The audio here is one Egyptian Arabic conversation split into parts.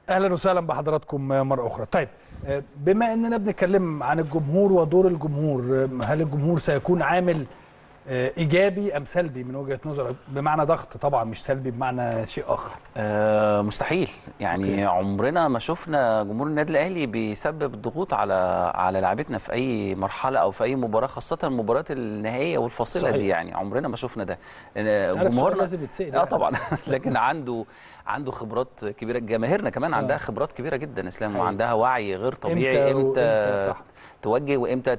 اهلا وسهلا بحضراتكم مره اخرى طيب بما اننا بنتكلم عن الجمهور ودور الجمهور هل الجمهور سيكون عامل ايجابي ام سلبي من وجهه نظرك بمعنى ضغط طبعا مش سلبي بمعنى شيء اخر آه مستحيل يعني أوكي. عمرنا ما شفنا جمهور النادي الاهلي بيسبب ضغوط على على لعيبتنا في اي مرحله او في اي مباراه خاصه المباريات النهائيه والفاصله صحيح. دي يعني عمرنا ما شفنا ده جمهورنا لازم يتسال اه طبعا لكن عنده عنده خبرات كبيره جماهيرنا كمان عندها خبرات كبيره جدا اسلام وعندها وعي غير طبيعي امتى, امتى صح. توجه وامتى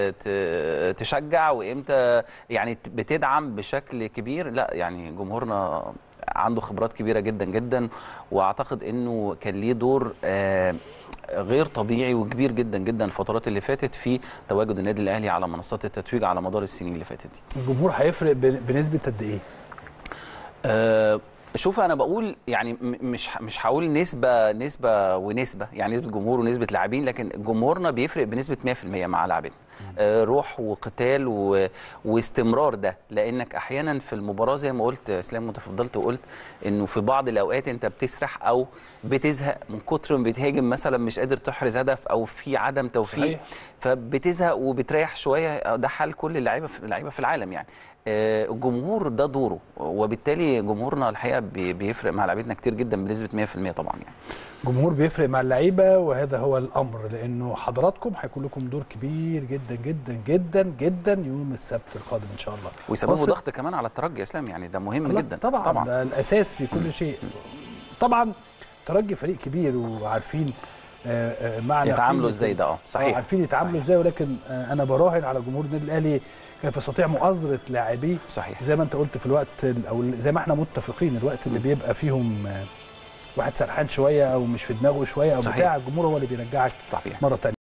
تشجع وامتى يعني بتدعم بشكل كبير لا يعني جمهورنا عنده خبرات كبيره جدا جدا واعتقد انه كان ليه دور غير طبيعي وكبير جدا جدا الفترات اللي فاتت في تواجد النادي الاهلي على منصات التتويج على مدار السنين اللي فاتت دي. الجمهور هيفرق بنسبه قد ايه؟ أه شوف انا بقول يعني مش مش هقول نسبه نسبه ونسبه يعني نسبه جمهور ونسبه لاعبين لكن جمهورنا بيفرق بنسبه 100% مع لاعبين آه روح وقتال و... واستمرار ده لانك احيانا في المباراه زي ما قلت اسلام وانت فضلت وقلت انه في بعض الاوقات انت بتسرح او بتزهق من كتر ما بتهاجم مثلا مش قادر تحرز هدف او في عدم توفيق صحيح. فبتزهق وبتريح شويه ده حال كل اللعيبه في اللعيبه في العالم يعني الجمهور ده دوره وبالتالي جمهورنا الحقيقه بيفرق مع لعيبتنا كتير جدا بنسبه 100% طبعا يعني الجمهور بيفرق مع اللعيبه وهذا هو الامر لانه حضراتكم هيكون لكم دور كبير جدا جدا جدا جدا يوم السبت القادم ان شاء الله ويسببوا ضغط كمان على الترجي يا اسلام يعني ده مهم جدا طبعا طبعا ده الاساس في كل شيء طبعا الترجي فريق كبير وعارفين معنى يتعاملوا ازاي ده اه صحيح عارفين يتعاملوا ازاي ولكن انا براهن على جمهور النادي الاهلي كيف تستطيع مؤازره لاعبيه صحيح زي ما انت قلت في الوقت او زي ما احنا متفقين الوقت اللي بيبقى فيهم واحد سرحان شويه او مش في دماغه شويه او صحيح. بتاع الجمهور هو اللي بيرجعك صحيح. مره ثانيه